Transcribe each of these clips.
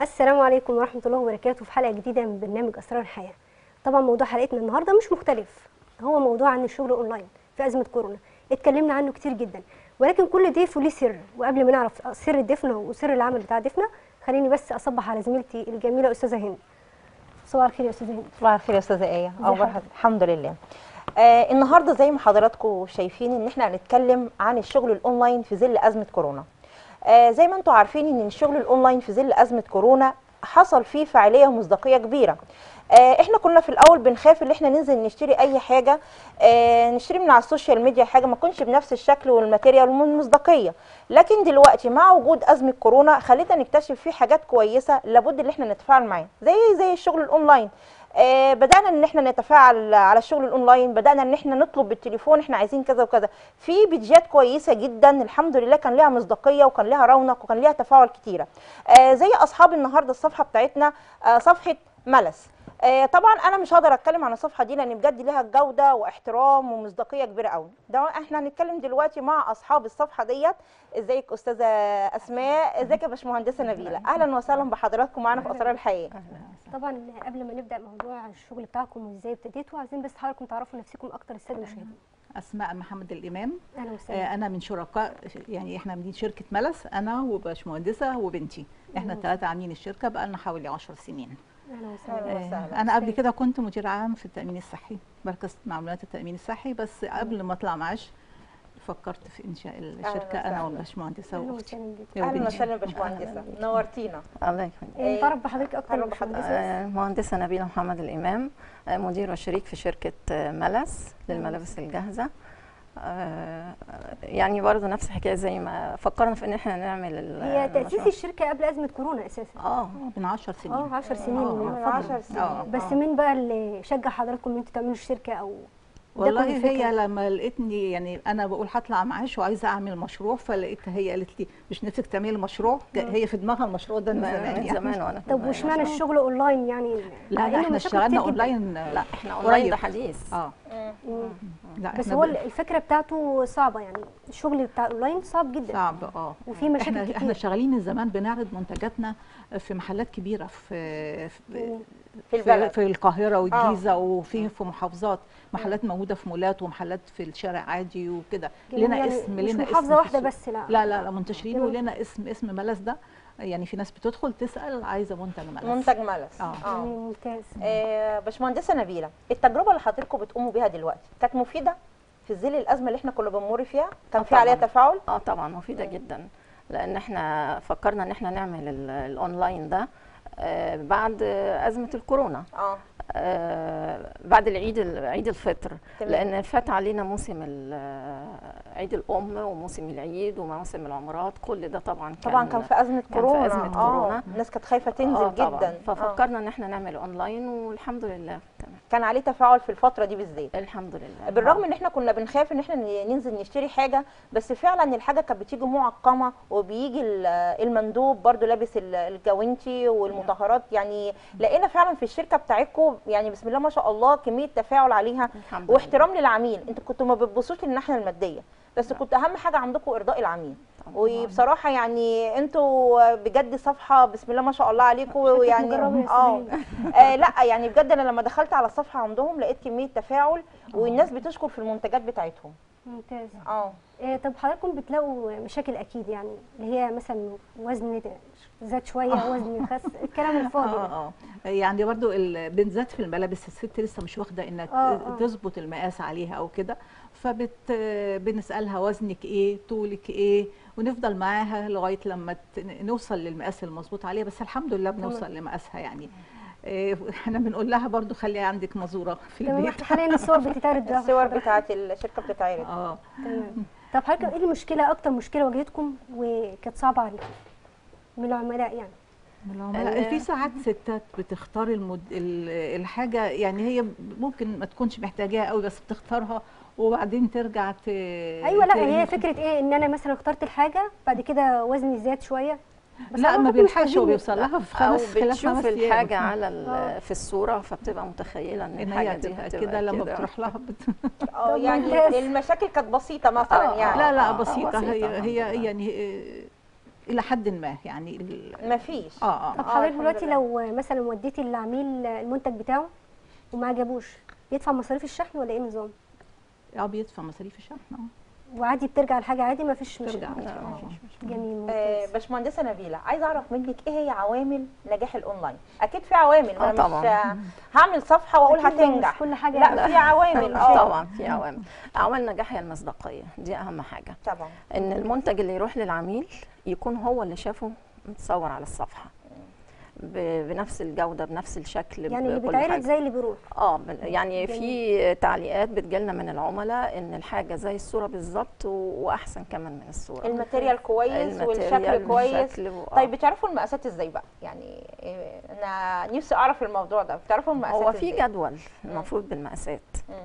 السلام عليكم ورحمة الله وبركاته في حلقة جديدة من برنامج أسرار الحياة. طبعا موضوع حلقتنا النهاردة مش مختلف، هو موضوع عن الشغل أونلاين في أزمة كورونا، اتكلمنا عنه كتير جدا، ولكن كل ضيف وليه سر، وقبل ما نعرف سر ضيفنا وسر العمل بتاع ضيفنا، خليني بس أصبح على زميلتي الجميلة أستاذة هند. صباح الخير يا أستاذة هند. صباح الخير يا استاذه ايه ازي اخبار حضرتك؟ الحمد لله آه النهارده زي ما حضراتكم شايفين ان احنا هنتكلم عن الشغل الاونلاين في ظل ازمه كورونا آه زي ما انتم عارفين ان الشغل الاونلاين في ظل ازمه كورونا حصل فيه فعاليه ومصداقيه كبيره آه احنا كنا في الاول بنخاف ان احنا ننزل نشتري اي حاجه آه نشتري من على السوشيال ميديا حاجه ما تكونش بنفس الشكل والماتيريال والمصداقيه لكن دلوقتي مع وجود ازمه كورونا خلتنا نكتشف فيه حاجات كويسه لابد ان احنا نتفاعل معاها زي زي الشغل الاونلاين آه، بدانا ان احنا نتفاعل على الشغل الاونلاين بدانا ان احنا نطلب بالتليفون احنا عايزين كذا وكذا في بيدجات كويسه جدا الحمد لله كان ليها مصداقيه وكان ليها رونق وكان ليها تفاعل كتيره آه، زي اصحاب النهارده الصفحه بتاعتنا آه، صفحه ملس آه، طبعا انا مش هقدر اتكلم عن الصفحه دي لان بجد ليها جوده واحترام ومصداقيه كبيره قوي ده احنا هنتكلم دلوقتي مع اصحاب الصفحه ديت ازيك استاذه اسماء ازيك يا باشمهندسه نبيله اهلا وسهلا بحضراتكم معانا في اسرار الحياه طبعا قبل ما نبدأ موضوع الشغل بتاعكم وازاي ابتديتوا عايزين بس حضراتكم تعرفوا نفسكم أكتر السادة المشاهدين. اسماء محمد الامام أهلا وسهلا. آه، انا من شركاء يعني احنا عاملين شركه ملس انا وباشمهندسه وبنتي احنا الثلاثه عاملين الشركه بقالنا حوالي 10 سنين أهلا وسهلا. أهلا وسهلا. آه، انا قبل كده كنت مدير عام في التامين الصحي مركز معلومات التامين الصحي بس قبل ما اطلع معاش فكرت في انشاء الشركه وسهلا. انا والباشمهندسه أهلا واختي وسهلا بك. يا اهلا بنتي. وسهلا باشمهندسه نورتينا الله يخليك إيه، نتعرف بحضرتك أكتر تعرف من بحضرتك. باشمهندسة. آه، مهندسة نبيلة محمد الإمام آه، مدير وشريك في شركة آه، ملس للملابس الجاهزة آه، يعني برضه نفس الحكاية زي ما فكرنا في إن إحنا نعمل ال- هي تأسيس المشروع. الشركة قبل أزمة كورونا أساسا. اه من 10 سنين اه 10 سنين آه، من آه. من فترة. 10 سنين آه. بس مين بقى اللي شجع حضراتكم ان انتوا تعملوا الشركه او والله اداكم الفكرة؟ هي لما لقيتني يعني انا بقول هطلع معاش وعايزه اعمل مشروع فلقيتها هي قالت لي مش نفسك تعملي مشروع هي في دماغها المشروع ده من من زمان من يعني. زمان وأنا في طب المجال واشمعنى المشروع. الشغل اونلاين يعني لا مع لا إنه احنا مشاكل اشتغلنا كتير جداً. اونلاين لا إحنا أونلاين قريب. ده حديث اه مم. لا بس إحنا هو ب- الفكره بتاعته صعبه يعني الشغل بتاع اونلاين صعب جدا صعب اه وفي مشاكل احنا كتير. احنا شغالين من زمان بنعرض منتجاتنا في محلات كبيره في في, مم. في البلد. في القاهره والجيزه وفي في محافظات محلات موجوده في مولات ومحلات في الشارع عادي وكده لنا يعني اسم مش لنا اسم محافظه في واحده السوق. بس لا لا لا لا منتشرين كده. ولنا اسم اسم ملس ده يعني في ناس بتدخل تسال عايزه منتج ملس منتج ملس آه. يعني ممتاز آه، باشمهندسه نبيله التجربه اللي حضرتكم بتقوموا بيها دلوقتي كانت مفيده في ظل الازمه اللي احنا كنا بنمر فيها كان آه في عليها طبعاً. تفاعل اه طبعا مفيدة جدا لأن إحنا فكرنا إن إحنا نعمل ال- الأونلاين ده آه، بعد آه، أزمة الكورونا اه آه، بعد العيد ال- عيد الفطر تمام. لان فات علينا موسم ال- عيد الام وموسم العيد وموسم العمرات كل ده طبعا كان طبعا كان في ازمه في كورونا أزمة اه كورونا. الناس كانت خايفه تنزل آه طبعاً. جدا آه. ففكرنا ان احنا نعمل اونلاين والحمد لله تمام كان عليه تفاعل في الفتره دي بالذات الحمد لله بالرغم ان احنا كنا بنخاف ان احنا ن- ننزل نشتري حاجه بس فعلا الحاجه كانت بتيجي معقمه وبيجي ال- المندوب برضو لابس ال- الجوانتي والمطهرات يعني لقينا فعلا في الشركه بتاعتكم يعني بسم الله ما شاء الله كميه تفاعل عليها الحمد لله. واحترام للعميل انتوا كنتوا ما بتبصوش للناحيه الماديه بس كنت اهم حاجه عندكم ارضاء العميل طبعاً. وبصراحه يعني انتوا بجد صفحه بسم الله ما شاء الله عليكم يعني مجربة يا اه أستاذ آه، لا يعني بجد انا لما دخلت على الصفحه عندهم لقيت كميه تفاعل والناس بتشكر في المنتجات بتاعتهم ممتاز اه إيه طب حضراتكم بتلاقوا مشاكل اكيد يعني اللي هي مثلا وزن زاد شويه وزن خس الكلام الفاضي ده. اه اه يعني برضو ال- بالذات في الملابس الست لسه مش واخده انك آه، آه. تظبط المقاس عليها او كده فبت بنسالها وزنك ايه طولك ايه ونفضل معاها لغايه لما ت- نوصل للمقاس المظبوط عليها بس الحمد لله بنوصل لمقاسها يعني إيه، احنا بنقول لها برضو خلي عندك مزوره في تمام البيت احنا حاليا الصور بتتعرض ده الصور بتاعت الشركه بتتعرض اه تمام طب حضرتك ايه المشكله اكتر مشكله واجهتكم وكانت صعبه عليكم من العملاء يعني من العملاء في ساعات ستات بتختار المد... ال- الحاجه يعني هي ممكن ما تكونش محتاجاها قوي بس بتختارها وبعدين ترجع ت... ايوه لا ت- هي فكره ايه ان انا مثلا اخترت الحاجه بعد كده وزني زاد شويه بس لا أعتقد ما مش بيلحقش عايزين- وبيوصل لها في او خمس خلال بتشوف خمس أيام. الحاجه على آه. ال- في الصوره فبتبقى متخيله ان ان الحاجه هي دي تبقى هتبقى كده لما بتروح لها بت... اه طب يعني ممتاز. المشاكل كانت بسيطه مثلا آه، يعني لا لا آه، بسيطه بسيطة هي الحمد هي لله. يعني آه، الى حد ما يعني ال- مفيش اه اه طب آه، حضرتك الحمد دلوقتي لله. لو مثلا وديتي العميل المنتج بتاعه وما عجبوش يدفع مصاريف الشحن ولا ايه النظام اه بيدفع مصاريف الشحن اه وعادي بترجع الحاجه عادي ما فيش ترجع مشكله عادي، لا، ما فيش مشكلة. جميل آه، ممتاز باشمهندسه نبيله عايزه اعرف منك ايه هي عوامل نجاح الاونلاين اكيد في عوامل آه، انا مش طبعا. آه، هعمل صفحه واقول أكيد مش هتنجح كل حاجة لا يعني. في عوامل اه طبعا في عوامل عوامل نجاح هي المصداقيه دي اهم حاجه طبعا ان المنتج اللي يروح للعميل يكون هو اللي شافه متصور على الصفحه ب- بنفس الجوده بنفس الشكل يعني اللي بكل بيتعرض حاجة. زي اللي بيروح اه بال- يعني في تعليقات بتجيلنا من العملاء ان الحاجه زي الصوره بالظبط و- واحسن كمان من الصوره الماتيريال كويس والشكل الماتيريال كويس والشكل و- آه. طيب بتعرفوا المقاسات ازاي بقى يعني إيه، انا نفسي اعرف الموضوع ده بتعرفوا المقاسات هو في إزاي؟ جدول المفروض بالمقاسات مم.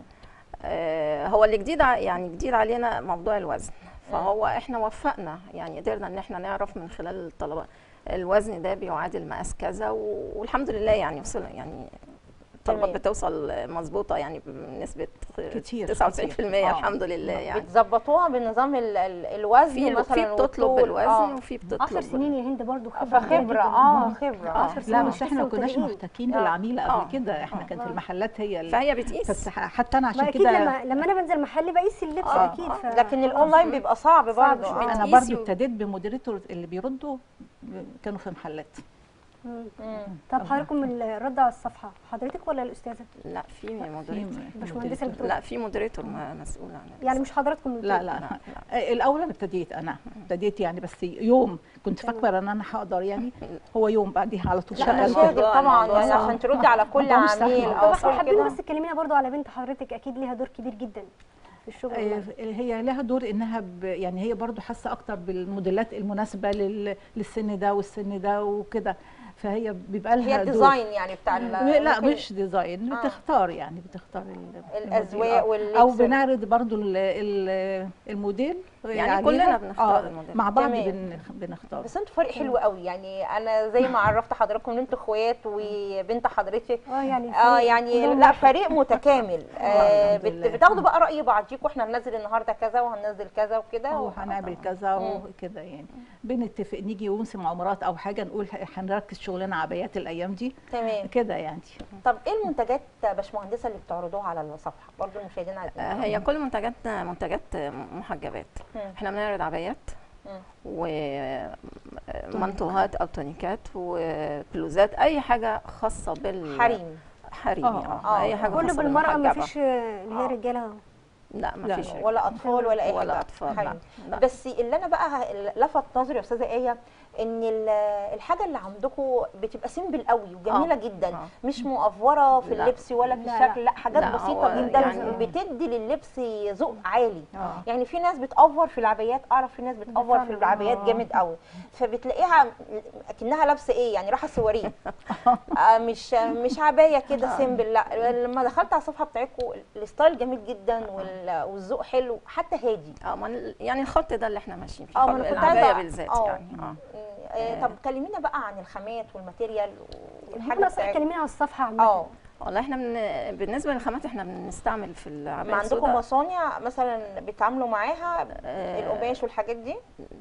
آه هو اللي جديد ع- يعني جديد علينا موضوع الوزن فهو احنا وفقنا يعني قدرنا ان احنا نعرف من خلال الطلبه الوزن ده بيعادل مقاس كذا و- والحمد لله يعني وصل يعني الطلبات تمام. بتوصل مظبوطه يعني بنسبه كتير، 99% كتير. آه. الحمد لله يعني بتظبطوها بنظام ال- ال- الوزن في في مثلا بتطلب والطول. بالوزن آه. وفي بتطلب 10 سنين يا هند برضو خبره كبيرة فخبره جداً. اه خبره آه. 10 سنين لا بس احنا ما لسه كناش مبتدئين. محتكين آه. بالعميله آه. قبل كده احنا آه. كانت آه. المحلات هي ال- فهي بتقيس بس ح- حتى انا ما عشان اكيد كده لما لما انا بنزل محل بقيس اللبس آه. اكيد ف... لكن الاونلاين بيبقى صعب صعب برضه شوية. آه. انا بتقيسي برضو و- ابتديت بمودريتور اللي بيردوا كانوا في محلات مم. مم. طب حضراتكم الرد على الصفحه حضرتك ولا الاستاذه لا في مودريتور باشمهندسة اللي بتقول لا في مودريتور م- مسؤول عن يعني مش حضراتكم اللي لا بتقولوا. لا لا، لا الاول انا ابتديت انا ابتديت يعني بس يوم كنت تمام. فاكره ان انا هقدر يعني هو يوم بعديها على طول لا انا شغلت. الموضوع- شاغل طبعا الموضوع يعني صعب. عشان تردي على كل الموضوع مش سهل. عميل طب او طب احنا كل حابين كده بس تكلمينا برضو على بنت حضرتك اكيد ليها دور كبير جدا في الشغل آه، والله. هي لها دور انها ب يعني هي برضو حاسه اكتر بالموديلات المناسبه لل للسن ده والسن ده وكده فهي بيبقى لها هي دور. الديزاين يعني بتاع ال- لا ممكن مش ديزاين آه. بتختار يعني بتختار ال- الأذواق الموديل. آه. واللبس او وال- بنعرض برضو ال- ال- الموديل يعني عليها. كلنا بنختار آه، الموديل. مع بعض تمام. بن بنختار بس انتوا فريق حلو قوي يعني انا زي ما عرفت حضراتكم ان انتوا اخوات وبنت حضرتك اه يعني اه فريق يعني كلهم لا واحد. فريق متكامل آه الحمد بت- لله. بتاخدوا بقى راي بعضيكوا احنا هننزل النهارده كذا وهننزل كذا وكده وهنعمل كذا مم. وكده يعني بنتفق نيجي موسم عمرات او حاجه نقول ه- هنركز شغلنا عبايات الايام دي تمام كده يعني طب ايه المنتجات باشمهندسه اللي بتعرضوها على الصفحه برضو المشاهدين عايزين آه، يعرفوا. هي كل منتجاتنا منتجات محجبات مم. احنا بنعرض عبايات مم. ومنتوهات او تونيكات وبلوزات اي حاجه خاصه بال حريم حريمي آه، اه آه. اي حاجه كله خاصه بالمرأة ما بالمحجبة. فيش اللي هي آه. رجالة لا ما لا، فيش ولا اطفال ولا اي ولا حاجه أطفال، لا. حريم. لا. بس اللي انا بقى ه- لفت نظري يا استاذه ايه ان ال- الحاجه اللي عندكم بتبقى سيمبل قوي وجميله آه. جدا آه. مش مؤفوره في لا. اللبس ولا في لا، لا. الشكل لا حاجات لا، بسيطه هو جدا يعني- بتدي لللبس ذوق عالي اه يعني في ناس بتأفور في العبايات اعرف في ناس بتأفور في فعلا. العبايات آه. جامد قوي فبتلاقيها اكنها لابسه ايه يعني رايحه سواريه آه مش مش عبايه كده سيمبل لا لما دخلت على الصفحه بتاعتكم الستايل جميل جدا وال- والذوق حلو حتى هادي اه ما ال- يعني الخط ده اللي احنا ماشيين فيه اه ما خط انا كنت العبايه عايزه بالذات آه. يعني اه آه، طب كلمينا بقى عن الخامات والماتيريال ممكن والحاجه اصلا بتاعتكم تكلمينا على الصفحة عامة اه والله احنا من بالنسبه للخامات احنا بنستعمل في ما العبايه عندكم السوداء مصانع مثلا بيتعاملوا معاها آه، القماش والحاجات دي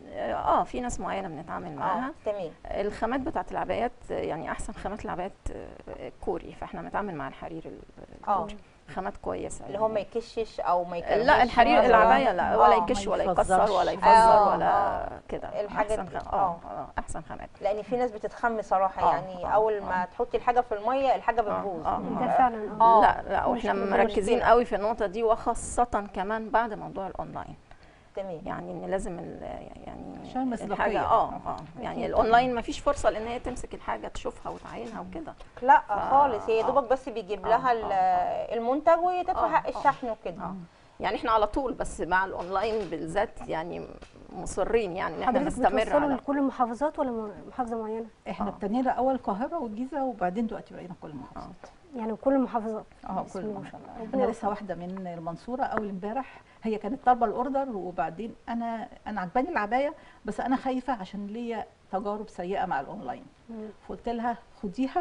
اه في ناس معينه بنتعامل معاها اه تمام الخامات بتاعت العبايات يعني احسن خامات العبايات آه، كوري فاحنا بنتعامل مع الحرير ال- اه الكوري خامات كويسه اللي هو ما يكشش او ما يكلمش لا الحرير مثلاً. العبايه لا ولا آه، يكش ما ولا يفزرش. يكسر ولا آه، يفزر آه. ولا كده الحاجات احسن دي. خ- اه اه احسن خامات لان في ناس بتتخم صراحه آه، يعني آه، اول آه. ما تحطي الحاجه في الميه الحاجه آه، بتبوظ آه، ده آه. فعلا آه. لا لا واحنا مشكلة. مركزين مشكلة. قوي في النقطه دي وخاصه كمان بعد موضوع الاونلاين تمام يعني ان لازم ال- يعني عشان المصداقية. الحاجه اه اه يعني الاونلاين ما فيش فرصه لان هي تمسك الحاجه تشوفها وتعاينها وكده لا ف- خالص هي آه. دوبك بس بيجيب آه، لها آه، ال- المنتج وتدفع آه، حق آه. الشحن وكده اه يعني احنا على طول بس مع الاونلاين بالذات يعني مصرين يعني ان احنا حضرتك نستمر بتوصلوا على لكل المحافظات ولا م- محافظة معينة؟ احنا آه. ابتدينا اول القاهره والجيزه وبعدين دلوقتي بقينا كل محافظات يعني كل المحافظات اه بسم كل الله ما ما شاء الله. انا ربنا لسه واحده من المنصوره اول امبارح هي كانت طالبه الاوردر وبعدين انا انا عجباني العبايه بس انا خايفه عشان ليا تجارب سيئه مع الاونلاين مم. فقلت لها خديها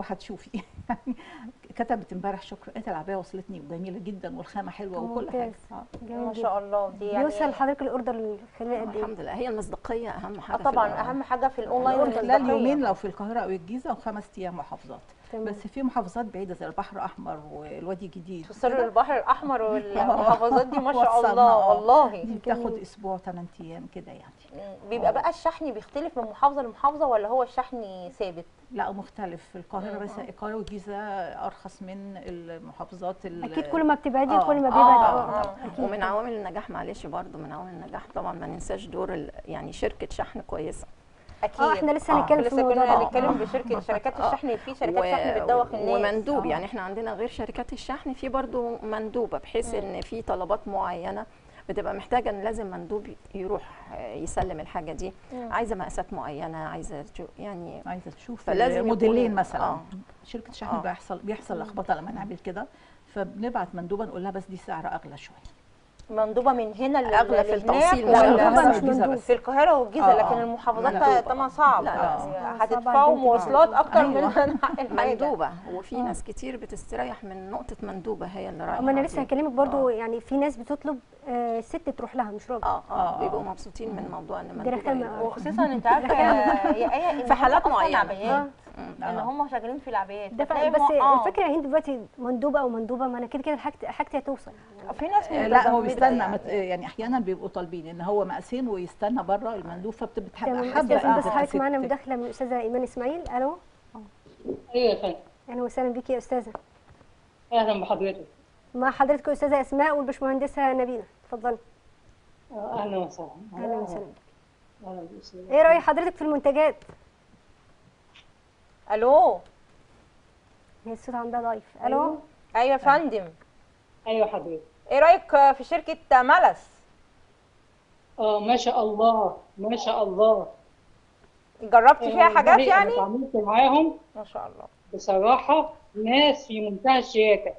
وهتشوفي يعني كتبت امبارح شكر لقيت العبايه وصلتني وجميله جدا والخامه حلوه وكل حاجه ممتاز. آه. جميل ما جدا. شاء الله دي يعني بيوصل لحضرتك الاوردر خلال قد ايه؟ الحمد لله هي المصداقيه اهم اه حاجه في طبعا الأونلاين. اهم حاجه في الاونلاين خلال المصداقية. يومين لو في القاهره او الجيزه وخمس ايام محافظات تمام. بس في محافظات بعيده زي البحر الاحمر والوادي الجديد توصلوا للبحر الاحمر والمحافظات دي ما شاء وصلنا، الله آه. والله دي بتاخد اسبوع 8 ايام كده يعني مم. بيبقى بقى الشحن بيختلف من محافظه لمحافظه ولا هو الشحن ثابت لا مختلف في القاهره بس القاهره والجيزه ارخص من المحافظات ال- اكيد كل ما بتبعدي آه. كل ما آه، بيبعد آه، اه آه. ومن عوامل النجاح معلش برضو من عوامل النجاح طبعا ما ننساش دور ال- يعني شركه شحن كويسه اكيد اه احنا لسه آه. هنتكلم في لسه الموضوع كنا ده هنتكلم بشركه شركات الشحن في شركات شحن بتدوخ الناس ومندوب آه. يعني احنا عندنا غير شركات الشحن في برضو مندوبه بحيث ان في طلبات معينه بتبقى محتاجه ان لازم مندوب يروح يسلم الحاجه دي عايزه مقاسات معينه عايزه تشو- يعني عايزه تشوف فلازم موديلين يكون- مثلا آه. شركه شحن آه. بيحصل بيحصل لخبطه لما نعمل كده فبنبعت مندوبه نقول لها بس دي سعر اغلى شويه مندوبه من هنا لل- أغلى في لهناك التوصيل ولا مندوبة القاهرة مش والجيزة مندوب. بس. في القاهره والجيزه آه، لكن آه. المحافظات مندوبة. طبعا صعب لا، لا، يعني صعب هتدفعوا على البنت مواصلات اكتر من أيوة. الحاجة. مندوبه وفي ناس كتير بتستريح من نقطه مندوبه هي اللي رايحه اما انا لسه دي. هكلمك برضو يعني في ناس بتطلب آه ست تروح لها مش راجل اه آه. اه بيبقوا مبسوطين من موضوع ان دي مندوبه رخامة، هي اللي آه. رايحة. وخصوصا انت عارفه يا يا ايه إن في هم حالات أصلاً معينة. عبايات آه. ان هم شغالين في العبايات ده فتلاقي بس هم- آه. الفكره هي دلوقتي مندوبه او مندوبه ما انا كده كده حاجتي حاجتي هتوصل في ناس آه، لا هو متزمتة بيستنى يعني. مت- يعني احيانا بيبقوا طالبين ان هو مقاسين ويستنى بره المندوب فبتبقى تمام حابه استاذن بس تبقى حضرتك ست. معانا مداخله من الاستاذه ايمان اسماعيل الو ايوه يا فندم اهلا وسهلا بيكي يا استاذه اهلا بحضرتك مع حضرتك استاذه اسماء والبشمهندسه نبيله اتفضلي آه، اهلا وسهلا اهلا وسهلا اهلا بك. ايه راي حضرتك في المنتجات الو هي الصوت عندها ضعيف الو ايوه يا فندم ايوه حضرتك ايه رايك في شركه ملس اه ما شاء الله ما شاء الله جربت فيها آه، حاجات والله يعني انا اتعاملت معاهم ما شاء الله بصراحه ناس في منتهى الشياكه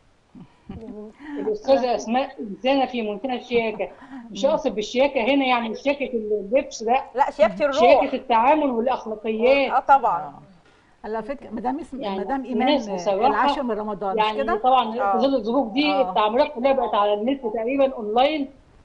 الاستاذه اسماء انسانه في منتهى الشياكه مش اقصد بالشياكه هنا يعني مش شياكه اللبس لا لا شياكه شياكه الروح التعامل والاخلاقيات اه طبعا على فكره مدام اسم يعني مدام في ناس ايمان بصراحة العاشر من رمضان مش يعني كده؟ طبعا آه. في ظل الظروف دي آه. التعاملات كلها بقت على النت تقريبا اونلاين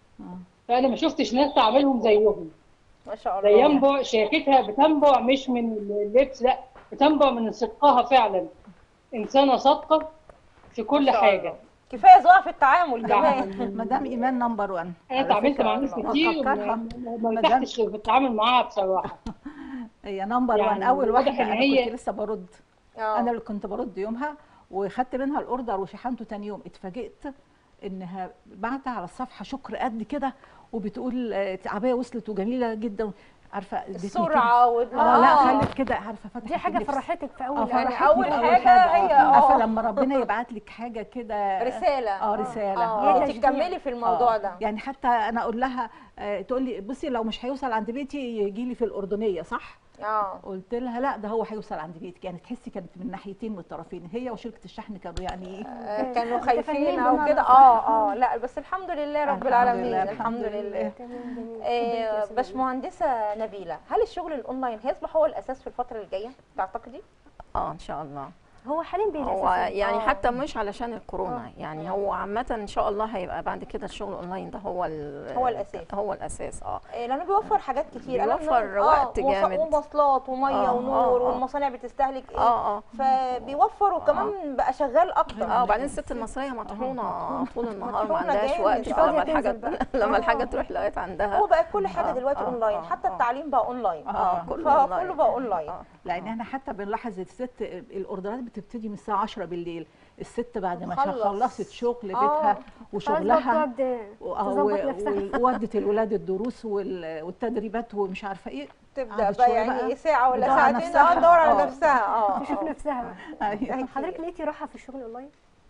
فانا ما شفتش ناس تعاملهم زيهم ما شاء ده الله ينبع شياكتها بتنبع مش من اللبس لا بتنبع من صدقها فعلا انسانه صادقه في كل ما شاء حاجه الله. كفايه ذوق في التعامل كمان يعني مدام ايمان نمبر 1 انا اتعاملت مع ناس كتير أفكرها. ما- ما ما ارتحتش في التعامل معاها بصراحه هي نمبر 1 يعني اول واضح واحده إن انا هي- كنت لسه برد آه. انا اللي كنت برد يومها وخدت منها الاوردر وشحنته تاني يوم اتفاجئت انها بعت على الصفحه شكر قد كده وبتقول آه، عبايه وصلت وجميله جدا عارفه ادتني كده. السرعه و... اه لا خلت كده عارفه فتحت دي حاجه اللبس. فرحتك في اه اول يعني فرحتني أول في حاجة هي- آه. عارفه آه. لما ربنا يبعت لك حاجه كده رساله اه رساله اه هي انت تشجيع. تكملي في الموضوع آه. ده يعني حتى انا اقول لها آه تقول لي بصي لو مش هيوصل عند بيتي يجي لي في الاردنيه صح اه قلت لها لا ده هو هيوصل عند بيتك يعني تحسي كانت من ناحيتين من الطرفين هي وشركه الشحن كانوا يعني آه، كانوا متفاهمين خايفين او بمعنى كده صح. اه اه لا بس الحمد لله رب الحمد العالمين لله، الحمد الحمد لله لله. تمام جميل آه، باشمهندسه نبيله هل الشغل الاونلاين هيصبح هو الاساس في الفتره الجايه تعتقدي اه ان شاء الله هو حاليا بين هو أساساً. يعني آه. حتى مش علشان الكورونا يعني هو عامة ان شاء الله هيبقى بعد كده الشغل اونلاين ده هو ال- هو الأساس. هو الاساس اه آه، لانه بيوفر حاجات كتير أنا بيوفر من- وقت ومص- جامد. ومواصلات وميه آه، ونور آه، آه. والمصانع بتستهلك ايه اه اه فبيوفر وكمان بقى شغال اكتر اه وبعدين الست المصريه مطحونه طول النهار ما مطحونة عندهاش جامد. وقت مش فلما فاضية الحاجه تنزل بقى. لما آه. الحاجه تروح لغايه عندها هو بقى كل حاجه آه، دلوقتي آه، اونلاين آه، حتى آه. التعليم بقى اونلاين اه كله فكله أونلاين. بقى اونلاين آه. لان احنا حتى بنلاحظ الست الاوردرات بتبتدي من الساعه 10 بالليل الست بعد ما بتخلص. خلصت شغل آه. بيتها خلاص بقى وشغلها بتقعد و- تظبط و- نفسها وودت الولاد الدروس وال- والتدريبات ومش عارفه ايه تبدا قعدت بقى شوية يعني بقى إيه ساعه ولا تدور على ساعتين نفسها. اه تدور على آه. نفسها اه تشوف آه. نفسها أيوة. طب حضرتك لقيتي راحه في الشغل اونلاين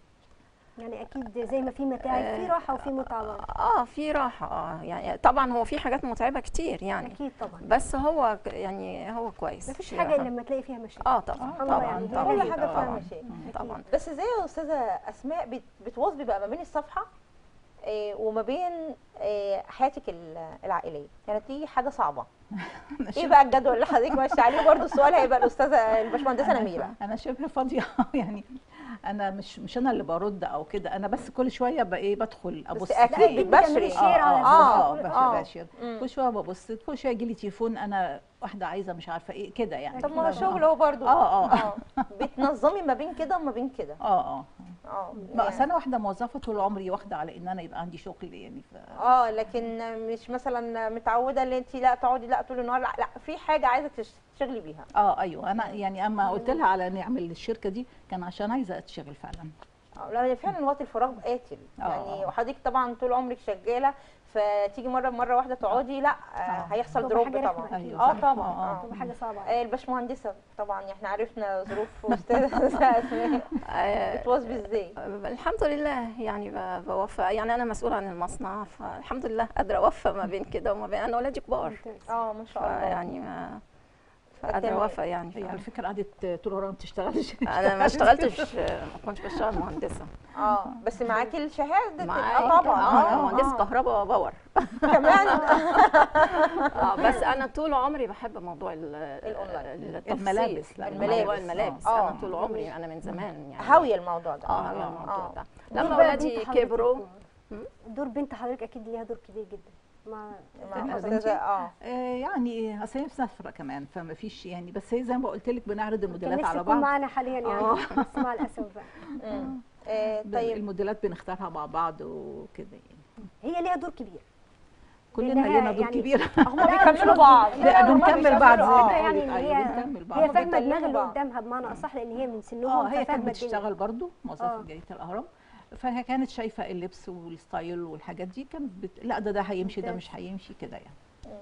يعني اكيد زي ما في متاعب في راحه وفي متعه برضه اه في راحه اه يعني طبعا هو في حاجات متعبه كتير يعني اكيد طبعا بس هو ك- يعني هو كويس مفيش في حاجه راحة. الا لما تلاقي فيها مشاكل اه طبعا سبحان الله طبعا يعني طبعا كل لازم. حاجه فيها طبعا مشاكل طبعا بس ازاي يا استاذه اسماء بت- بتواظبي بقى ما بين الصفحه آه، وما بين آه، حياتك ال- العائليه كانت دي حاجه صعبه ايه بقى الجدول اللي حضرتك ماشيه عليه برضه السؤال هيبقى الاستاذه الباشمهندسه أنا نميره ف- انا شبه فاضيه يعني انا مش مش انا اللي برد او كده انا بس كل شويه بقى ايه بدخل ابص أكيد في- بتبشري. شير على آه، الفيسبوك. اه آه. بشير مم. كل شويه ببص كل شويه يجي لي تليفون انا واحده عايزه مش عارفه ايه كده يعني طب ما هو آه. شغل هو برضه آه، آه. بتنظمي ما بين كده وما بين كده اه اه اه ما أصل انا واحده موظفه طول عمري واخده على ان انا يبقى عندي شغل يعني ف... اه لكن مش مثلا متعوده ان انت لا تقعدي لا طول النهار لا, لا في حاجه عايزه تشتغلي بيها اه ايوه انا يعني اما قلت لها على اني اعمل الشركه دي كان عشان عايزه اتشغل فعلا اه لا فعلا وقت الفراغ قاتل آه. يعني وحضرتك طبعا طول عمرك شغاله فتيجي مره مره واحده تقعدي لا آه، آه. هيحصل تبقى دروب حاجة طبعا رخمة أكيد. اه صح. طبعا آه، آه. اه تبقى حاجه صعبه آه، الباشمهندسه طبعا احنا عرفنا ظروف استاذه اسماء آه، بتواظبي ازاي الحمد لله يعني ب- بوفق يعني انا مسؤوله عن المصنع فالحمد لله قادره اوفق ما بين كده وما بين انا ولادي كبار ممتاز. اه ما شاء الله يعني ما فقادره تمام. اوفق يعني هي على ف- فكره قعدت طول عمرها ما بتشتغلش انا ما اشتغلتش ما كنتش بشتغل مهندسه اه بس معاكي الشهاده معايا اه طبعا اه مهندسه كهرباء باور كمان اه بس انا طول عمري بحب موضوع ال- الأونلاين. التفصيل. الملابس، لا، موضوع الملابس. الملابس آه. انا طول عمري انا من زمان يعني هاويه الموضوع ده اه هاوية الموضوع آه. ده دور لما بقى ولادي بنت حضرتك- كبروا دور بنت حضرتك اكيد ليها دور كبير جدا مع مع بنتي؟ استاذه اه آه يعني اصل هي مسافره كمان فما فيش يعني بس هي زي ما قلت لك بنعرض كان الموديلات نفسي على تكون بعض معانا حاليا يعني آه. بس مع الاسف بقى مم. آه، ب- طيب الموديلات بنختارها مع بعض وكده يعني هي ليها دور كبير كلنا لأنها لينا دور يعني- كبير هم بيكملوا بعض لا، لا، هم بنكمل بعض زي بيكملوا- ما آه. يعني قلت. إن أيوة، هي- بنكمل بعض هي فاهمه بيكلموا دماغ اللي بعض. قدامها بمعنى اصح لان هي من سنهم اه هي ففاهمة كانت الدنيا. بتشتغل برضو موظفه آه. في جريده الاهرام فهي كانت شايفه اللبس والستايل والحاجات دي كانت بت... لا ده ده هيمشي ده ممتاز. مش هيمشي كده يعني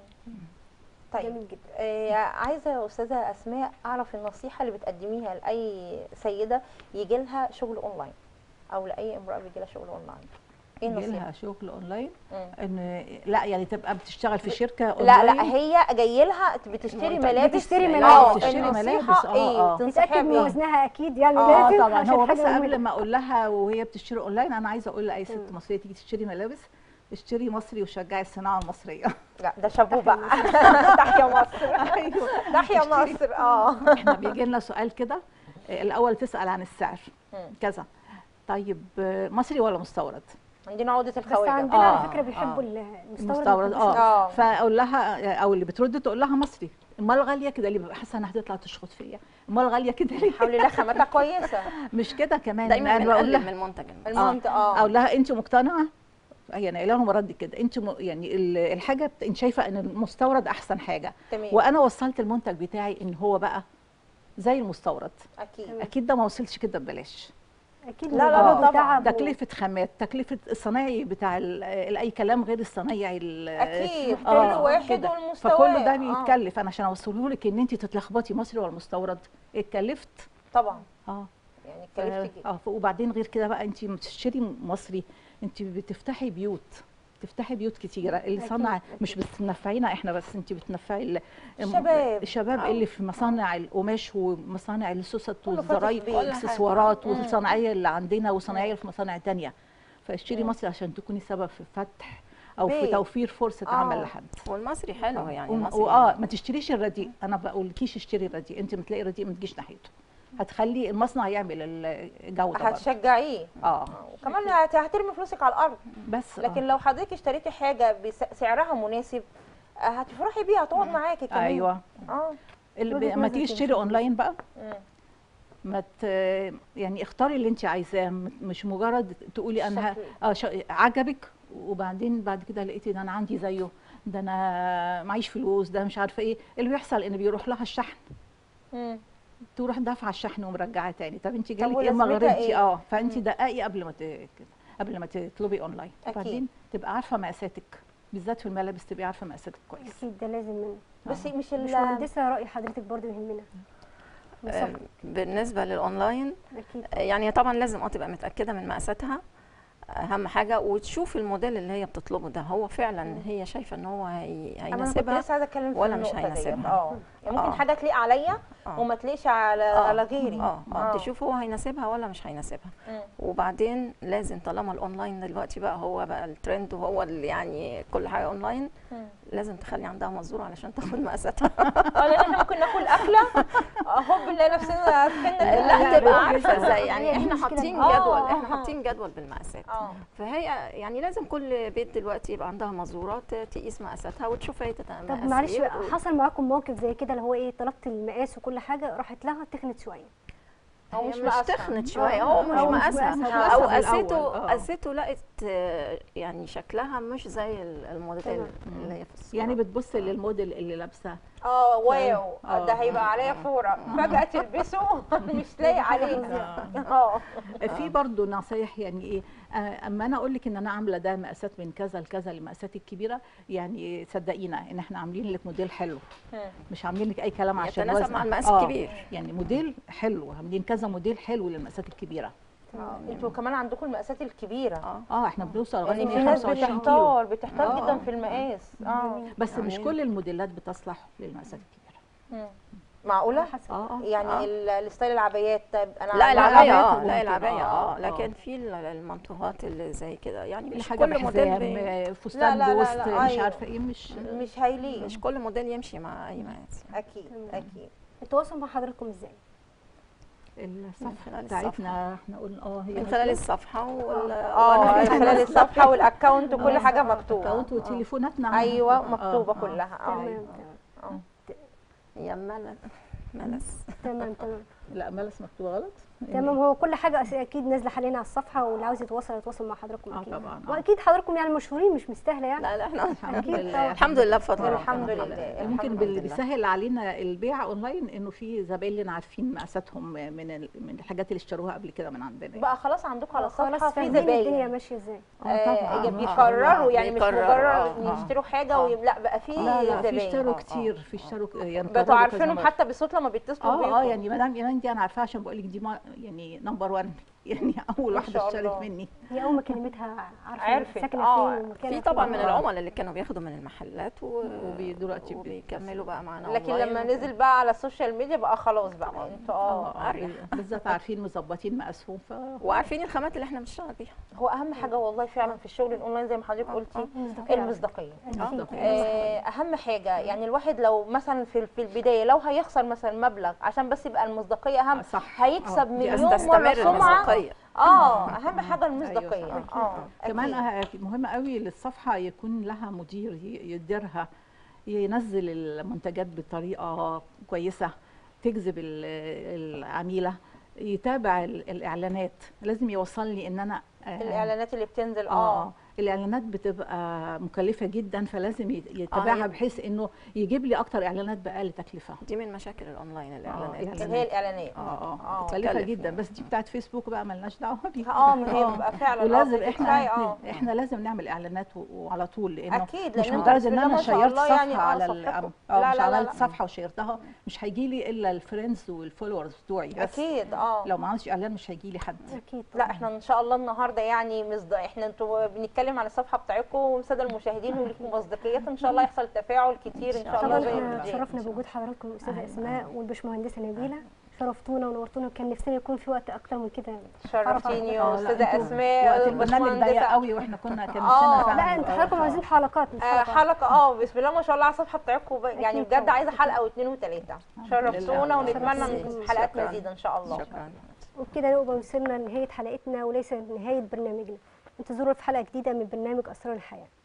طيب جميل جدا آه، عايزه يا استاذه اسماء اعرف النصيحه اللي بتقدميها لاي سيده يجي لها شغل اونلاين او لاي امراه بيجي لها شغل اونلاين ايه يجي النصيحه لها شغل اونلاين مم. ان لا يعني تبقى بتشتغل في شركه لا اونلاين لا هي جاي لها بتشتري منتج. ملابس بتشتري آه، ملابس. بتشتري النصيحة ملابس، آه، ايه آه. تنصحيها تتاكد من بايه وزنها اكيد يعني اه لازم طبعا عشان هو حاجة بس مهمة. قبل ما اقول لها وهي بتشتري اونلاين انا عايزه اقول لاي ست مم. مصريه تيجي تشتري ملابس اشتري مصري وشجعي الصناعه المصريه لا ده شابوه بقى تحيا مصر ايوه تحيا مصر اه احنا بيجي لنا سؤال كده آه، الاول تسال عن السعر مم. كذا طيب آه، مصري ولا مستورد عندنا عقده بس الخواجه عندنا على آه، فكره بيحبوا آه. المستورد المستورد ما اه آه. فاقول لها او اللي بترد تقول لها مصري امال غاليه كده اللي ببقى حاسه انها هتطلع تشخط فيا امال غاليه كده ليه حاولي لها خاماتها كويسه مش كده كمان دايما أنا بقول بنقلل لها من المنتج المصري. المنطقه اه اقول لها انت مقتنعه هي انا لهم رد كده انت م... يعني ال- الحاجه بت... انت شايفه ان المستورد احسن حاجه تمام وانا وصلت المنتج بتاعي ان هو بقى زي المستورد اكيد اكيد ده ما وصلش كده ببلاش اكيد لا، لا، مجهود طبعاً. وتعب و- تكلفه خامات تكلفه الصنايعي بتاع ال- ال- اي كلام غير الصنايعي ال- اكيد كل آه، واحد كده. والمستوى فكل ده آه. بيتكلف انا عشان اوصله لك ان انت تتلخبطي مصري ولا مستورد اتكلفت طبعا اه يعني ف- اتكلفتي جدا اه ف- وبعدين غير كده بقى انت لما تشتري مصري انت بتفتحي بيوت تفتحي بيوت كتيره اللي أكيد، صنع أكيد. مش بتنفعينا احنا بس انت بتنفعي ال- الشباب. الشباب آه. اللي في مصانع القماش ومصانع السوست كله فاتح والزراير بيت. والاكسسوارات مم. والصناعيه اللي عندنا وصناعيه في مصانع تانية فاشتري مم. مصري عشان تكوني سبب في فتح او في بيت. توفير فرصه آه. عمل لحد والمصري حلو يعني وم- المصري واه ما تشتريش الرديء انا بقولكيش اشتري الرديء انت ما تلاقي رديء ما تجيش ناحيته هتخلي المصنع يعمل الجوده برضه. هتشجعيه اه آه، وكمان هت- هترمي فلوسك على الارض بس لكن آه. لو حضرتك اشتريتي حاجه بسعرها مناسب آه، هتفرحي بيها هتقعد معاكي كمان ايوه اه اللي وجهة ب... ما نظر تيجي كده. تشتري اونلاين بقى مم. ما ت... يعني اختاري اللي انت عايزاه م- مش مجرد تقولي انا ه- الشكل. اه ش... عجبك وبعدين بعد كده لقيتي ده انا عندي زيه ده انا معيش فلوس ده مش عارفه ايه اللي بيحصل ان بيروح لها الشحن مم. تروح دافعه الشحن ومرجعه تاني طب انت جالك ايه ولازمتها مغربتي إيه؟ اه فانت مم. دققي قبل ما ت... كده، قبل ما تطلبي اونلاين أكيد. وبعدين تبقى عارفه مقاساتك بالذات في الملابس تبقى عارفه مقاساتك كويس اكيد ده لازم منه بس مش مش ال مهندسه راي حضرتك برضو يهمنا آه، صح بالنسبه للاونلاين اكيد آه، يعني طبعا لازم اه تبقى متاكده من مقاساتها اهم حاجه وتشوف الموديل اللي هي بتطلبه ده هو فعلا هي شايفه ان هو هي- انا كنت هيناسبها لسه عايزه اتكلم في ولا مش النقطة ديت. هيناسبها. اه يعني ممكن آه. حاجه تليق عليا آه. وما تليقش على آه. على غيري اه اه تشوف هو هيناسبها ولا مش هيناسبها مم. وبعدين لازم طالما الاونلاين دلوقتي بقى هو بقى الترند وهو اللي يعني كل حاجه اونلاين مم. لازم تخلي عندها مزور علشان تاخد مقاساتها اه لان احنا ممكن ناكل اكله آه، هوب نلاقي نفسنا فهمنا لا تبقى هو عارفه كده. ازاي هي يعني دي احنا مشكلة. حاطين آه، جدول آه، احنا آه. حاطين جدول بالمقاسات اه فهي يعني لازم كل بيت دلوقتي يبقى عندها مزورات تقيس مقاساتها وتشوف هي تتعمل طب معلش بقى حصل معاكم موقف زي كده اللي هو ايه طلبت المقاس وكل حاجه راحت لها تخنت شويه هو مش مش مش مقاسها. تخنت شويه آه، هو آه، مش هو مش مقاسها مقاسها. او مش مقاسها قاسته بالأول، آه. قاسته لقت آه، يعني شكلها مش زي ال- الموديل تمام. اللي هي في الصوره يعني بتبص للموديل اللي لابسه اه واو آه. ده هيبقى عليا فوره فجاه تلبسه مش لايق عليها اه في برضه نصايح يعني ايه آه، اما انا اقول لك ان انا عامله ده مقاسات من كذا لكذا للمقاسات الكبيره يعني صدقينا ان احنا عاملين لك موديل حلو مش عاملين لك اي كلام عشان يتناسب وزن. مع المقاس آه، الكبير. يعني موديل حلو عاملين كذا موديل حلو للمقاسات الكبيره آه، انتوا كمان عندكم المقاسات الكبيره اه اه احنا بنوصل لغايه يعني في ناس 125 كيلو بتحتار بتحتار آه. جدا في المقاس اه بس مش يعني- كل الموديلات بتصلح للمقاسات الكبيره مم. معقوله اه اه يعني آه. ال- الستايل العبايات طيب انا لا عاملة العباية عباية اه ممكن. لا العباية آه، اه آه. لكن في ال- المنطقات اللي زي كده يعني مش الحاجه كل موديل بحزام بي- آه، لا، فستان لا، لا، بوست لا، مش أيوة. عارفه ايه مش مش هيليق مش كل موديل يمشي مع اي مقاس يعني. اكيد اكيد التواصل مع حضراتكم ازاي الصفحه خلال بتاعتنا احنا قلنا اه هي من خلال الصفحة وال اه وال- خلال الصفحه والاكونت وكل حاجه مكتوبه اكونت وتليفوناتنا ايوه آه، مكتوبه آه. كلها اه تمام تمام يا مل- ملس تمام تمام لا ملس مكتوبه غلط تمام هو كل حاجه أس- اكيد نازله حاليا على الصفحه واللي عاوز يتواصل يتواصل مع حضراتكم آه اكيد طبعاً، آه. واكيد حضراتكم يعني مشهورين مش مستاهله يعني لا لا احنا الحمد أكيد لله طبعاً. الحمد لله بفضل ربنا. الحمد لله ممكن الحمد باللي لله. بيسهل علينا البيع اونلاين انه في زباين لنا عارفين مقاساتهم من ال- من الحاجات اللي اشتروها قبل كده من عندنا بقى خلاص عندكم على الصفحه خلاص في فاهمين الدنيا زباين ماشيه ازاي آه طبعاً. بيقرروا يعني مش بيقرروا، مجرد آه. يشتروا حاجه آه. ويب... لا بقى في لا لا في زباين اشتروا آه. كتير في اشتروا يعني بقوا قرروا عارفينهم كذا مرة. حتى بصوت لما بيتصلوا اه بيكم اه يعني مدام ايمان دي انا عارفاها عشان بقول لك دي ما يعني نمبر 1 يعني اول ما واحده شاء اشترت الله. مني هي اول ما كلمتها عارفه عرفت، ساكنه آه. فين ومكانها في طبعا فين. من العملاء اللي كانوا بياخدوا من المحلات و... وبي- دلوقتي وبيكملوا بقى معانا لكن أونلاين لما و- نزل بقى على السوشيال ميديا بقى خلاص بقى انتوا اه اه أريح. بالذات عارفين مظبطين مقاسهم ف وعارفين الخامات اللي احنا بنشتغل بيها هو اهم حاجه والله فعلا في الشغل الاونلاين زي ما حضرتك قلتي مصداقية. المصداقيه أكيد. آه، اهم حاجه يعني الواحد لو مثلا في في البدايه لو هيخسر مثلا مبلغ عشان بس يبقى المصداقيه اهم صح. هيكسب آه، دي مليون تستمر مره سمعه المصداقية اه اهم حاجه المصداقيه أيوة، صح. اه كمان أكيد. أه- مهم قوي للصفحه يكون لها مدير ي- يديرها ينزل المنتجات بطريقه كويسه تجذب ال- العميله يتابع ال- الاعلانات لازم يوصل لي ان انا آه، الاعلانات اللي بتنزل اه اه الاعلانات بتبقى مكلفه جدا فلازم يت- يتابعها آه. بحيث انه يجيب لي اكتر اعلانات باقل تكلفه دي من مشاكل الاونلاين آه، الاعلانات يعني اللي هي الاعلانات اه اه آه، مكلفه بتكلف جدا يعني. بس دي بتاعت فيسبوك بقى ملناش دعوه بيها اه ما هي بيبقى فعلا آه، ولازم بتدفعي، احنا اه احنا لازم نعمل اعلانات و- وعلى طول لانه اكيد مش لأن مجرد بسم ان الله انا ما شاء شيرت الله صفحه يعني، آه، على صفحتكم. ال- اه لا، مش لا، لا، عملت لا. صفحه وشيرتها مش هيجي لي الا الفريندز والفولورز بتوعي بس اكيد اه لو ما عملتش اعلان مش هيجي لي حد اكيد لا احنا ان شاء الله النهارده يعني مصدق احنا انتوا بنتكلم عن الصفحه بتاعتكم والساده المشاهدين ولكم مصداقيات ان شاء الله يحصل تفاعل كتير ان شاء طبعا الله زي احنا الفيديو شرفنا بوجود حضراتكم الاستاذه أهلا. اسماء والبشمهندسه نبيله شرفتونا ونورتونا وكان نفسنا يكون في وقت اكتر من كده شرفتيني آه، لا، واستاذه انتوا اسماء وقت البرنامج ضيق والباشمهندسة. قوي واحنا كنا كان آه، نفسنا لا فعلا انتوا حضراتكم عايزين حلقات مش آه، حلقه حلقه اه بسم الله ما شاء الله على الصفحه بتاعتكم ب- يعني أكيد بجد طبعاً. عايزه حلقه واثنين وثلاثه شرفتونا لله. ونتمنى شكراً. ان حلقات شكراً. مزيد ان شاء الله شكرا وبكده نبقى وصلنا لنهايه حلقتنا وليس نهايه برنامجنا انتظرونا في حلقه جديده من برنامج اسرار الحياه